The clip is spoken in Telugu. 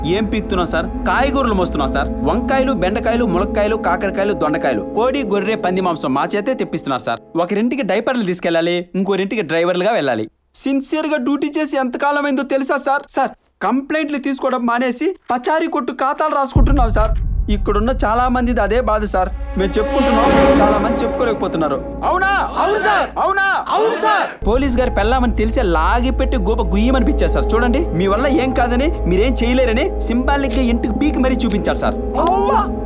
ఏం పీక్తున్నావు సార్ కాయగూరలు మోస్తున్నావు సార్ వంకాయలు బెండకాయలు ములక్కాయలు కాకరకాయలు దొండకాయలు కోడి గొర్రె పంది మాంసం మా చేతే తెప్పిస్తున్నారు సార్ ఒకరింటికి డైపర్లు తీసుకెళ్ళాలి ఇంకోరింటికి డ్రైవర్లుగా వెళ్ళాలి సిన్సియర్ గా డ్యూటీ చేసి ఎంతకాలం అయిందో తెలుసా సార్ సార్ కంప్లైంట్లు తీసుకోవడం మానేసి పచారీ కొట్టు ఖాతాలు రాసుకుంటున్నావు సార్ ఇక్కడున్న చాలా మందిది అదే బాధ సార్ మేము చెప్పుకుంటున్నాం చాలా మంది చెప్పుకోలేకపోతున్నారు అవునా అవును సార్ అవునా అవును సార్ పోలీస్ గారు పెళ్ళామని తెలిసే లాగి పెట్టి గోప గుయ్యమనిపించారు సార్ చూడండి మీ వల్ల ఏం కాదని మీరేం చేయలేరని సింబాలిక్ గా ఇంటికి పీకి మరీ చూపించారు సార్